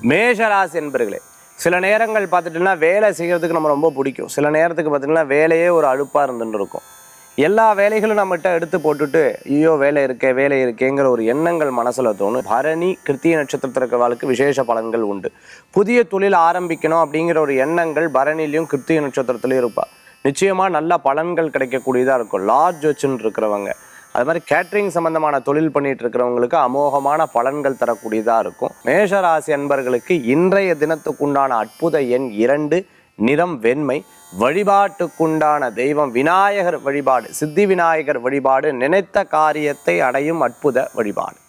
மேஷராசி என்பர்களே சில நேரங்கள் பார்த்துட்டோம்னா வேலை செய்கிறதுக்கு நம்ம ரொம்ப பிடிக்கும் சில நேரத்துக்கு பார்த்திங்கன்னா வேலையே ஒரு அழுப்பாக இருந்துட்டு இருக்கும் எல்லா வேலைகளும் நம்மகிட்ட எடுத்து போட்டுட்டு ஐயோ வேலை இருக்கே வேலை இருக்கேங்கிற ஒரு எண்ணங்கள் மனசில் தோணும் பரணி கிருத்திய நட்சத்திரத்தில் இருக்கிறவர்களுக்கு விசேஷ பலன்கள் உண்டு புதிய தொழில் ஆரம்பிக்கணும் அப்படிங்கிற ஒரு எண்ணங்கள் பரணிலையும் கிருத்திய நட்சத்திரத்துலையும் இருப்பா நிச்சயமாக நல்ல பலன்கள் கிடைக்கக்கூடியதாக இருக்கும் லார்ஜ் வச்சுன்னு இருக்கிறவங்க அது மாதிரி கேட்ரிங் சம்பந்தமான தொழில் பண்ணிட்டு இருக்கிறவங்களுக்கு அமோகமான பலன்கள் தரக்கூடியதாக இருக்கும் மேஷராசி அன்பர்களுக்கு இன்றைய தினத்துக்குண்டான அற்புத எண் இரண்டு நிறம் வெண்மை வழிபாட்டுக்குண்டான தெய்வம் விநாயகர் வழிபாடு சித்தி விநாயகர் வழிபாடு நினைத்த காரியத்தை அடையும் அற்புத வழிபாடு